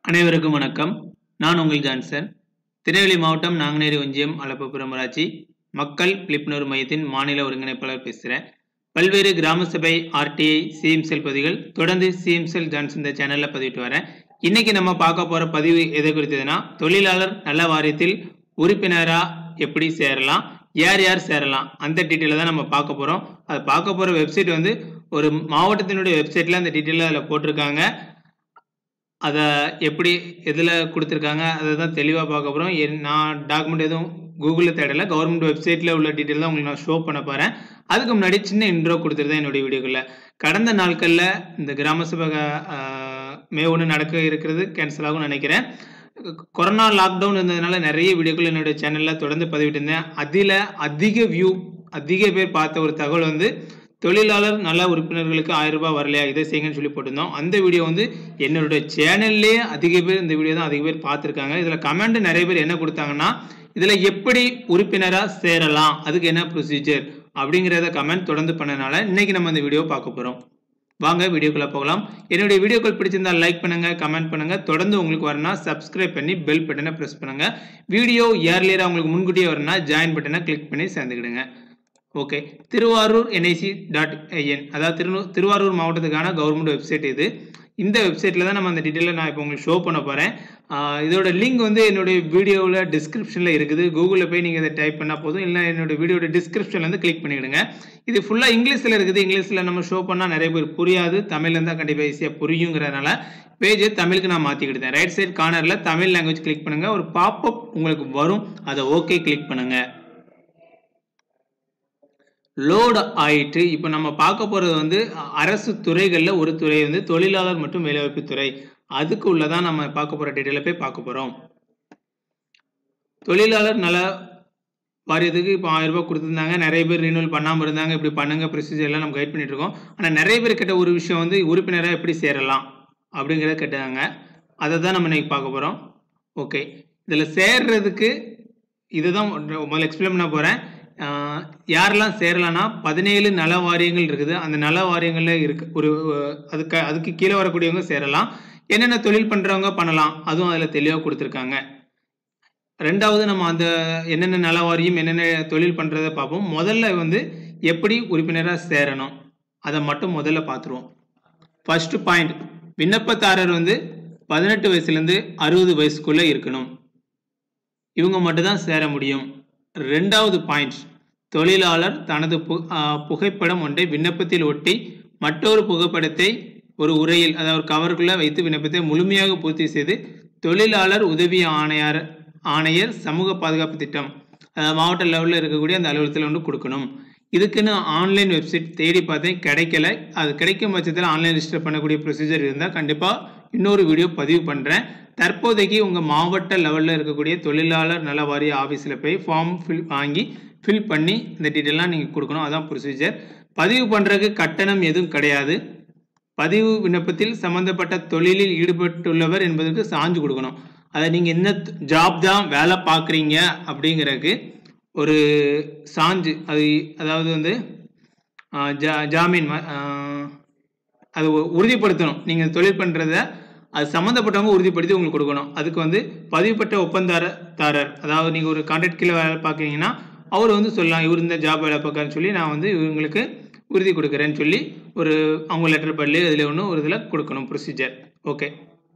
அனைவருக்கும் வணக்கம் நான் உங்கள் ஜான்சன் திருநெல்வேலி மாவட்டம் நாங்குநேரி ஒன்றியம் அளப்பபுரம் ஊராட்சி மக்கள் விழிப்புணர்வு மையத்தின் மாநில ஒருங்கிணைப்பாளர் பேசுகிறேன் பல்வேறு கிராம சபை ஆர்டிஐ சிஎம்செல் பதிவுகள் தொடர்ந்து சிஎம்செல் ஜான்சன் இந்த சேனலில் பதிவிட்டு வரேன் இன்னைக்கு நம்ம பார்க்க போகிற பதிவு எதை குறித்ததுன்னா தொழிலாளர் நல வாரியத்தில் உறுப்பினராக எப்படி சேரலாம் யார் யார் சேரலாம் அந்த டீட்டெயிலை தான் நம்ம பார்க்க போகிறோம் அது பார்க்க போகிற வெப்சைட் வந்து ஒரு மாவட்டத்தினுடைய வெப்சைட்டில் அந்த டீட்டெயிலாக அதில் போட்டிருக்காங்க அதை எப்படி எதில் கொடுத்துருக்காங்க அதை தான் தெளிவாக பார்க்க போகிறோம் நான் டாக்குமெண்ட் எதுவும் கூகுளில் தேடலை கவர்மெண்ட் வெப்சைட்டில் உள்ள டீட்டெயில் தான் உங்களுக்கு நான் ஷோ பண்ண போகிறேன் அதுக்கு முன்னாடி சின்ன இன்ட்ரோ கொடுத்துருந்தேன் என்னுடைய வீடியோக்குள்ளே கடந்த நாட்களில் இந்த கிராம சபை ஆஹ், மே ஒன்று நடக்க இருக்கிறது கேன்சல் ஆகும்னு நினைக்கிறேன் கொரோனா லாக்டவுன் இருந்ததுனால நிறைய வீடியோக்கள் என்னுடைய சேனலில் தொடர்ந்து பதிவிட்டு இருந்தேன் அதில் அதிக வியூ அதிக பேர் பார்த்த ஒரு தகவல் வந்து தொழிலாளர் நல உறுப்பினர்களுக்கு ஆயிரம் ரூபாய் வரலையா இதை செய்யுங்கன்னு சொல்லி போட்டிருந்தோம் அந்த வீடியோ வந்து என்னோட சேனல்லே அதிக பேர் இந்த வீடியோ தான் அதிக பேர் பார்த்துருக்காங்க இதில் கமெண்ட் நிறைய பேர் என்ன கொடுத்தாங்கன்னா இதில் எப்படி உறுப்பினராக சேரலாம் அதுக்கு என்ன ப்ரொசீஜர் அப்படிங்கிறத கமெண்ட் தொடர்ந்து பண்ணனால இன்னைக்கு நம்ம இந்த வீடியோ பார்க்க போகிறோம் வாங்க வீடியோக்குள்ள போகலாம் என்னுடைய வீடியோக்கள் பிடிச்சிருந்தா லைக் பண்ணுங்க கமெண்ட் பண்ணுங்க தொடர்ந்து உங்களுக்கு வரணும்னா சப்ஸ்கிரைப் பண்ணி பெல் பட்டனை பிரஸ் பண்ணுங்க வீடியோ ஏர்லியரா உங்களுக்கு முன்கூட்டியே வரணும்னா ஜாயின் பட்டனை கிளிக் பண்ணி சேர்ந்துக்கிடுங்க okay Tiruvarur NIC dot IN அதாவது திரு திருவாரூர் மாவட்டத்துக்கான கவர்மெண்ட் வெப்சைட் இது இந்த வெப்சைட்டில் தான் நம்ம அந்த டீட்டெயிலை நான் இப்போ உங்களுக்கு ஷோ பண்ண போகிறேன் இதோட லிங்க் வந்து என்னுடைய வீடியோவில் டிஸ்கிரிப்ஷனில் இருக்குது கூகுளில் போய் நீங்கள் இதை டைப் பண்ணால் போதும் இல்லை என்னோட வீடியோட டிஸ்கிரிப்ஷனில் வந்து கிளிக் பண்ணிவிடுங்க இது ஃபுல்லாக இங்கிலீஷில் இருக்குது இங்கிலீஷில் நம்ம ஷோ பண்ணால் நிறைய பேர் புரியாது தமிழ்ல இருந்தால் கண்டிப்பாக ஈஸியாக புரியுங்கிறதுனால பேஜ் தமிழுக்கு நான் மாற்றிக்கிட்டேன் ரைட் சைட் கார்னரில் தமிழ் லாங்குவேஜ் கிளிக் பண்ணுங்கள் ஒரு பாப்அப் உங்களுக்கு வரும் அதை ஓகே கிளிக் பண்ணுங்கள் லோடு ஆயிட்டு இப்போ நம்ம பார்க்க போகிறது வந்து அரசு துறைகளில் ஒரு துறை வந்து தொழிலாளர் மற்றும் வேலைவாய்ப்பு துறை அதுக்கு உள்ளதான் நம்ம பார்க்க போகிற டீட்டெயிலில் போய் பார்க்க போகிறோம் தொழிலாளர் நல வாரியத்துக்கு இப்போ ஆயிரம் ரூபாய் கொடுத்துருந்தாங்க நிறைய பேர் ரினியூவல் பண்ணாமல் இருந்தாங்க இப்படி பண்ணுங்க ப்ரொசீஜர் எல்லாம் நம்ம கைட் பண்ணிட்டு இருக்கோம் ஆனால் நிறைய பேர் கேட்ட ஒரு விஷயம் வந்து உறுப்பினராக எப்படி சேரலாம் அப்படிங்கிறத கேட்டாங்க அதை தான் நம்ம இன்னைக்கு பார்க்க போகிறோம் ஓகே இதில் சேர்றதுக்கு இதுதான் முதல்ல எக்ஸ்பிளைன் பண்ண போகிறேன் யாரெல்லாம் சேரலாம்னா பதினேழு நல வாரியங்கள் இருக்குது அந்த நல வாரியங்களில் இருக்கு ஒரு அஹ், அதுக்கு அதுக்கு கீழே வரக்கூடியவங்க சேரலாம் என்னென்ன தொழில் பண்ணுறவங்க பண்ணலாம் அதுவும் அதில் தெளிவாக கொடுத்துருக்காங்க ரெண்டாவது நம்ம அந்த என்னென்ன நல வாரியம் என்னென்ன தொழில் பண்ணுறதை பார்ப்போம் முதல்ல வந்து எப்படி உறுப்பினராக சேரணும் அதை மட்டும் முதல்ல பார்த்துருவோம் ஃபர்ஸ்ட் பாயிண்ட் விண்ணப்பதாரர் வந்து பதினெட்டு வயசுலேருந்து அறுபது வயசுக்குள்ளே இருக்கணும் இவங்க மட்டும்தான் சேர முடியும் ரெண்டாவது பாயிண்ட் தொழிலாளர் தனது பு ஆஹ் புகைப்படம் ஒன்றை விண்ணப்பத்தில் ஒட்டி மற்றொரு புகைப்படத்தை ஒரு உரையில் அதாவது ஒரு கவருக்குள்ள வைத்து விண்ணப்பத்தை முழுமையாக பூர்த்தி செய்து தொழிலாளர் உதவி ஆணையார் ஆணையர் சமூக பாதுகாப்பு திட்டம் அதாவது மாவட்ட லெவலில் இருக்கக்கூடிய அந்த அலுவலகத்தில் வந்து கொடுக்கணும் இதுக்குன்னு ஆன்லைன் வெப்சைட் தேடி பார்த்தேன் கிடைக்கல அது கிடைக்கும் பட்சத்தில் ஆன்லைன் ரிஜிஸ்டர் பண்ணக்கூடிய ப்ரொசீஜர் இருந்தால் கண்டிப்பாக இன்னொரு வீடியோ பதிவு பண்ணுறேன் தற்போதைக்கு உங்கள் மாவட்ட லெவலில் இருக்கக்கூடிய தொழிலாளர் நல வாரிய ஆஃபீஸில் போய் ஃபார்ம் ஃபில் வாங்கி ஃபில் பண்ணி இந்த டீட்டெயிலாம் நீங்கள் கொடுக்கணும் அதான் ப்ரொசீஜர் பதிவு பண்ணுறதுக்கு கட்டணம் எதுவும் கிடையாது பதிவு விண்ணப்பத்தில் சம்பந்தப்பட்ட தொழிலில் ஈடுபட்டுள்ளவர் என்பதற்கு சான்று கொடுக்கணும் அதை நீங்கள் என்ன ஜாப் தான் வேலை பார்க்குறீங்க அப்படிங்கிறதுக்கு ஒரு சான்று அது அதாவது வந்து ஆஹ், ஜா ஜாமீன் ம- ஆஹ், அது உ- உறுதிப்படுத்தணும் நீங்கள் தொழில் பண்ணுறத அது சம்மந்தப்பட்டவங்க உறுதிப்படுத்தி உங்களுக்கு கொடுக்கணும் அதுக்கு வந்து பதிவுப்பட்ட ஒப்பந்தாரதாரர் அதாவது நீங்கள் ஒரு கான்ட்ராக்ட் கீழே வேலை பார்க்குறீங்கன்னா அவர் வந்து சொல்லலாம் இவர் இந்த ஜாப் வேலை பார்க்கறேன்னு சொல்லி நான் வந்து இவங்களுக்கு உறுதி கொடுக்குறேன்னு சொல்லி ஒரு அவங்க லெட்டர் பண்ணி அதில் ஒன்று ஒரு இதில் கொடுக்கணும் ப்ரொசீஜர் ஓகே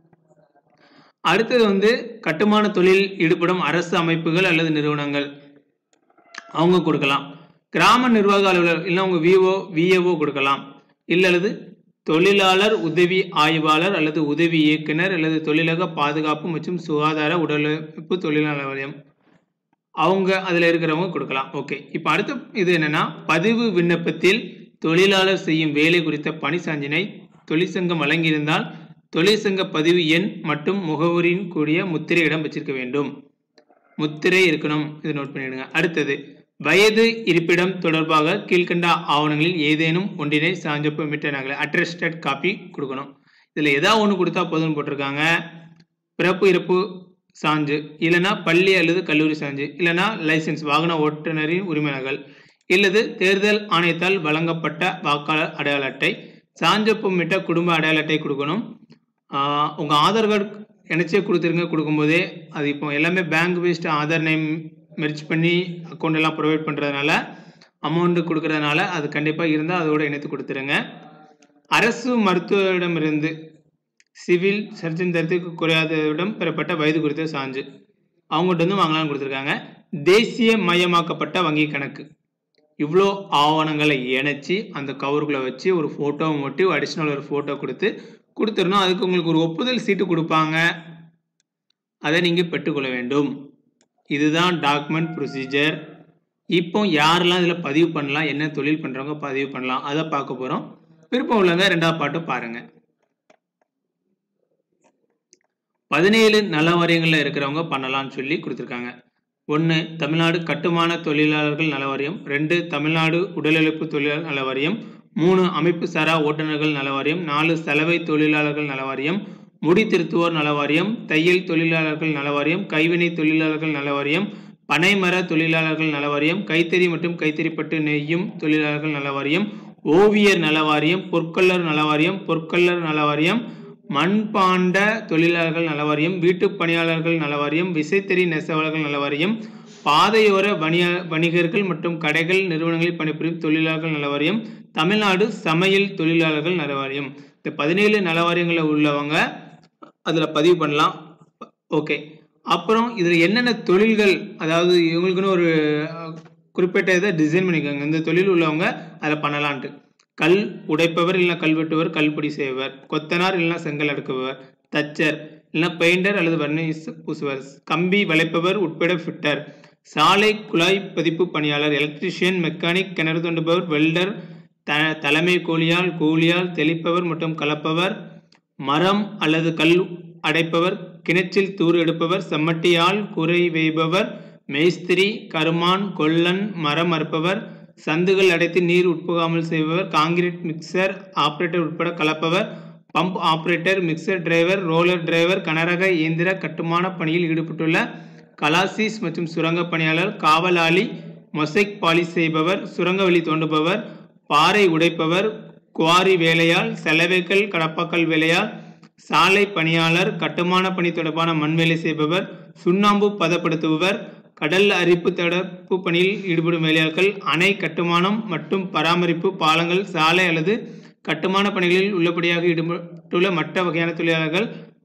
அடுத்தது வந்து கட்டுமான தொழில் ஈடுபடும் அரசு அமைப்புகள் அல்லது நிறுவனங்கள் அவங்க கொடுக்கலாம் கிராம நிர்வாக அலுவலர் இல்லை உங்க விஓ விஏஓ கொடுக்கலாம் இல்லை அல்லது தொழிலாளர் உதவி ஆய்வாளர் அல்லது உதவி இயக்குனர் அல்லது தொழிலக பாதுகாப்பு மற்றும் சுகாதார உடலுழைப்பு தொழிலாளர் வாரியம் அவங்க அதில் இருக்கிறவங்க கொடுக்கலாம் ஓகே இப்போ அடுத்த இது என்னன்னா பதிவு விண்ணப்பத்தில் தொழிலாளர் செய்யும் வேலை குறித்த பணி சான்றினை தொழிற்சங்கம் வழங்கியிருந்தால் தொழிற்சங்க பதிவு எண் மற்றும் முகவரியின் கூடிய முத்திரை இடம் வச்சிருக்க வேண்டும் முத்திரை இருக்கணும் இது நோட் பண்ணிடுங்க அடுத்தது வயது இருப்பிடம் தொடர்பாக கீழ்க்கண்ட ஆவணங்களில் ஏதேனும் ஒன்றினை சாஞ்சப்பு மீட்டர் நகல் அட்ரஸ்டட் காப்பி கொடுக்கணும் இதில் ஏதாவது ஒன்று கொடுத்தா போதும்னு போட்டிருக்காங்க பிறப்பு இறப்பு சான்று இல்லைன்னா பள்ளி அல்லது கல்லூரி சான்று இல்லைன்னா லைசென்ஸ் வாகன ஓட்டுநரின் உரிமை நகல் இல்லது தேர்தல் ஆணையத்தால் வழங்கப்பட்ட வாக்காளர் அடையாள அட்டை சான்றொப்பமிட்ட குடும்ப அடையாள அட்டை கொடுக்கணும் ஆஹ் உங்க ஆதார் கார்டு இணைச்சே கொடுத்துருங்க கொடுக்கும்போதே அது இப்போ எல்லாமே bank based Aadhaar name merge பண்ணி அக்கௌண்ட் எல்லாம் ப்ரொவைட் பண்ணுறதுனால அமௌண்ட்டு கொடுக்கறதுனால அது கண்டிப்பாக இருந்தால் அதோட இணைத்து கொடுத்துருங்க அரசு மருத்துவரிடமிருந்து சிவில் சர்ஜன் தரத்துக்கு குறையாதவிடம் பெறப்பட்ட வயது குறித்த சான்று அவங்ககிட்ட வந்து வாங்கலாம்னு கொடுத்துருக்காங்க தேசிய மயமாக்கப்பட்ட வங்கி கணக்கு இவ்வளோ ஆவணங்களை இணைச்சி அந்த கவருக்குள்ளே வச்சு ஒரு ஃபோட்டோவை ஒட்டி அடிஷ்னல் ஒரு ஃபோட்டோ கொடுத்து கொடுத்துடணும் அதுக்கு உங்களுக்கு ஒரு ஒப்புதல் சீட்டு கொடுப்பாங்க அதை நீங்கள் பெற்றுக்கொள்ள வேண்டும் இதுதான் டாக்குமெண்ட் ப்ரொசீஜர் இப்போ யாரெல்லாம் இதில் பதிவு பண்ணலாம் என்ன தொழில் பண்ணுறவங்க பதிவு பண்ணலாம் அதை பார்க்க போகிறோம் விருப்பம் உள்ளவங்க ரெண்டாவது பாட்டு பாருங்கள் பதினேழு நல வாரியங்களில் இருக்கிறவங்க பண்ணலாம்னு சொல்லி கொடுத்துருக்காங்க ஒன்று தமிழ்நாடு கட்டுமான தொழிலாளர்கள் நல வாரியம் ரெண்டு தமிழ்நாடு உடலுழைப்பு தொழிலாளர் நல வாரியம் மூணு அமைப்பு சாரா ஓட்டுநர்கள் நல வாரியம் நாலு சலவை தொழிலாளர்கள் நல வாரியம் முடி திருத்துவோர் நல வாரியம் தையல் தொழிலாளர்கள் நல வாரியம் கைவினை தொழிலாளர்கள் நல வாரியம் பனைமர தொழிலாளர்கள் நல வாரியம் கைத்தறி மற்றும் கைத்தறிப்பட்டு நெய்யும் தொழிலாளர்கள் நல வாரியம் ஓவியர் நல வாரியம் பொற்கொள்ளர் நல வாரியம் பொற்கொள்ளர் நல வாரியம் மண்பாண்ட தொழிலாளர்கள் நல வாரியம் வீட்டுப் பணியாளர்கள் நல வாரியம் விசைத்தறி நெசவாளர்கள் நல வாரியம் பாதையோர வணிக வணிகர்கள் மற்றும் கடைகள் நிறுவனங்களில் பணிபுரியும் தொழிலாளர்கள் நல வாரியம் தமிழ்நாடு சமையல் தொழிலாளர்கள் நல வாரியம் இந்த பதினேழு நல வாரியங்களில் உள்ளவங்க அதில் பதிவு பண்ணலாம் ஓகே அப்புறம் இதில் என்னென்ன தொழில்கள் அதாவது இவங்களுக்குன்னு ஒரு அஹ், குறிப்பிட்ட இதை டிசைன் பண்ணிக்கோங்க இந்த தொழில் உள்ளவங்க அதில் பண்ணலான்ட்டு கல் உடைப்பவர் இல்லைனா கல்வெட்டுவர் கல்பொடி செய்வர் கொத்தனார் இல்லைனா செங்கல் அடுக்குபவர் தச்சர் இல்லைனா பெயிண்டர் அல்லது வர்ணிஸ் பூசுவர் கம்பி வளைப்பவர் உட்பட ஃபிட்டர் சாலை குழாய் பதிப்பு பணியாளர் எலக்ட்ரிஷியன் மெக்கானிக் கிணறு தோண்டுபவர் வெல்டர் த தலைமை கூலியால் கூலியால் தெளிப்பவர் மற்றும் கலப்பவர் மரம் அல்லது கல் அடைப்பவர் கிணற்றில் தூர் எடுப்பவர் செம்மட்டியால் குறை வேய்பவர் மேஸ்திரி கருமான் கொல்லன் மரம் அறுப்பவர் சந்துகள் அடைத்து நீர் உட்புகாமல் செய்பவர் காங்கிரீட் மிக்சர் ஆபரேட்டர் உட்பட கலப்பவர் pump operator mixer driver roller driver கனரக இயந்திர கட்டுமான பணியில் ஈடுபட்டுள்ள கலாசிஸ் மற்றும் சுரங்க பணியாளர் காவலாளி மொசைக் பாலிஷ் செய்பவர் சுரங்கவெளி தோண்டுபவர் பாறை உடைப்பவர் குவாரி வேலையால் செலவைக்கல் கடப்பாக்கல் வேலையால் சாலை பணியாளர் கட்டுமான பணி தொடர்பான மண் வேலை செய்பவர் சுண்ணாம்பு பதப்படுத்துபவர் கடல் அரிப்பு தடுப்பு பணியில் ஈடுபடும் வேலையாட்கள் அணை கட்டுமானம் மற்றும் பராமரிப்பு பாலங்கள் சாலை அல்லது கட்டுமான பணிகளில் உள்ளபடியாக ஈடுபட்டுள்ள மற்ற வகையான தொழிலாளர்கள்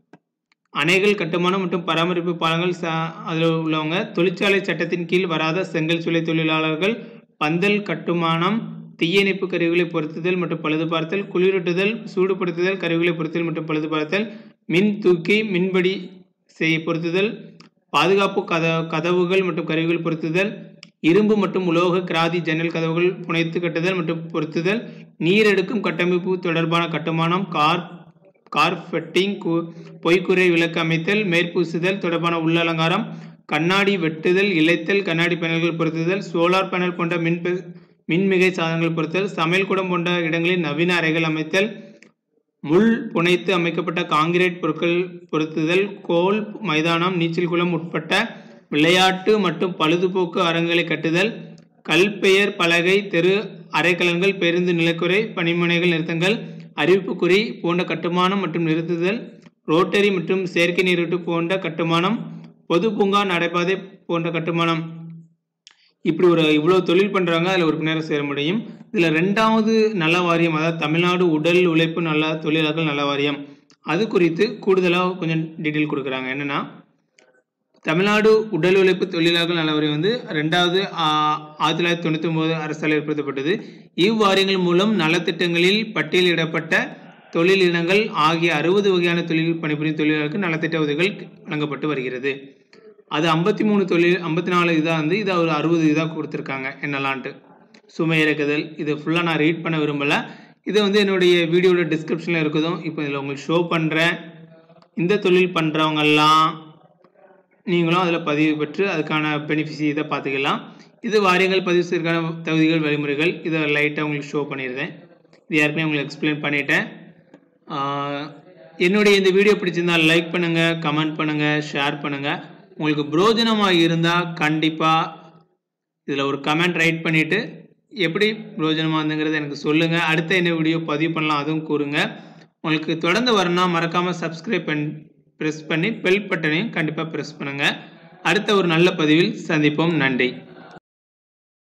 அணைகள் கட்டுமானம் மற்றும் பராமரிப்பு பாலங்கள் சா அதில் உள்ளவங்க தொழிற்சாலை சட்டத்தின் கீழ் வராத செங்கல் சுலை தொழிலாளர்கள் பந்தல் கட்டுமானம் தீயணைப்பு கருவிகளை பொருத்துதல் மற்றும் பழுதுபார்த்தல் குளிரூட்டுதல் சூடுபடுத்துதல் கருவிகளை பொருத்துதல் மற்றும் பழுதுபார்த்தல் மின் தூக்கி மின்படி செய் பொருத்துதல் பாதுகாப்பு கத கதவுகள் மற்றும் கருவிகள் பொருத்துதல் இரும்பு மற்றும் உலோக கிராதி ஜன்னல் கதவுகள் புனைத்து கட்டுதல் மற்றும் பொருத்துதல் நீர் எடுக்கும் கட்டமைப்பு தொடர்பான கட்டுமானம் கார் கார்பெட்டிங் பொய்க்குறை விளக்கு அமைத்தல் மேற்பூசுதல் தொடர்பான உள்ளலங்காரம் கண்ணாடி வெட்டுதல் இழைத்தல் கண்ணாடி பேனல்கள் பொருத்துதல் சோலார் பேனல் போன்ற மின் பெ- மின்மிகை சாதனங்கள் பொருத்தல் சமையல் கூடம் போன்ற இடங்களில் நவீன அறைகள் அமைத்தல் முள் புனைத்து அமைக்கப்பட்ட காங்கிரீட் பொருட்கள் பொருத்துதல் கோல் மைதானம் நீச்சல் குளம் உட்பட்ட விளையாட்டு மற்றும் பழுதுபோக்கு அரங்குகளை கட்டுதல் கல்பெயர் பலகை தெரு அரைக்கலன்கள் பேருந்து நிலக்குறை பணிமனைகள் நிறுத்தங்கள் அறிவிப்புக்குறி போன்ற கட்டுமானம் மற்றும் நிறுத்துதல் ரோட்டரி மற்றும் செயற்கை நீரூட்டு போன்ற கட்டுமானம் பொது பூங்கா நடைபாதை போன்ற கட்டுமானம் இப்படி ஒரு இவ்வளோ தொழில் பண்ணுறாங்க அதில் உறுப்பினராக சேர முடியும் இதில் ரெண்டாவது நல வாரியம் அதாவது தமிழ்நாடு உடல் உழைப்பு நல தொழிலாளர்கள் நல வாரியம் அது குறித்து கூடுதலாக கொஞ்சம் டீட்டெயில் கொடுக்குறாங்க என்னென்னா தமிழ்நாடு உடல் உழைப்பு தொழிலாளர்கள் நல வாரியம் வந்து ரெண்டாவது ஆ, ஆயிரத்தி தொள்ளாயிரத்தி தொண்ணூற்றி ஒன்பது அரசால் ஏற்படுத்தப்பட்டது இவ்வாரியங்கள் மூலம் நலத்திட்டங்களில் பட்டியலிடப்பட்ட தொழில் இனங்கள் ஆகிய அறுபது வகையான தொழில் பணிபுரியும் தொழிலாளர்களுக்கு நலத்திட்ட உதவிகள் வழங்கப்பட்டு வருகிறது அது ஐம்பத்தி மூணு தொழில் ஐம்பத்தி நாலு இதாக வந்து இதை ஒரு அறுபது இதாக கொடுத்துருக்காங்க என்னலான்ட்டு சுமை இறக்குதல் இது ஃபுல்லாக நான் ரீட் பண்ண விரும்பலை இதை வந்து என்னுடைய வீடியோவில் டிஸ்கிரிப்ஷனில் இருக்குதும் இப்போ இதில் உங்களுக்கு ஷோ பண்ணுறேன் இந்த தொழில் பண்ணுறவங்கெல்லாம் நீங்களும் அதில் பதிவு பெற்று அதுக்கான பெனிஃபிட்ஸ் இதை பார்த்துக்கலாம் இது வாரியங்கள் பதிவு செய்வதற்கான தகுதிகள் வழிமுறைகள் இதை லைட்டாக உங்களுக்கு ஷோ பண்ணியிருந்தேன் இது ஏற்கனவே உங்களுக்கு எக்ஸ்பிளைன் பண்ணிட்டேன் ஆஹ் என்னுடைய இந்த வீடியோ பிடிச்சிருந்தால் லைக் பண்ணுங்கள் கமெண்ட் பண்ணுங்கள் ஷேர் பண்ணுங்கள் உங்களுக்கு பிரோஜனமாக இருந்தால் கண்டிப்பாக இதில் ஒரு கமெண்ட் ரைட் பண்ணிவிட்டு எப்படி பிரோஜனமாக இருந்துங்கிறத எனக்கு சொல்லுங்கள் அடுத்த என்ன வீடியோ பதிவு பண்ணலாம் அதுவும் கூறுங்க உங்களுக்கு தொடர்ந்து வரணும்னா மறக்காமல் சப்ஸ்கிரைப் பண் ப்ரெஸ் பண்ணி பெல் பட்டனையும் கண்டிப்பாக ப்ரெஸ் பண்ணுங்கள் அடுத்த ஒரு நல்ல பதிவில் சந்திப்போம் நன்றி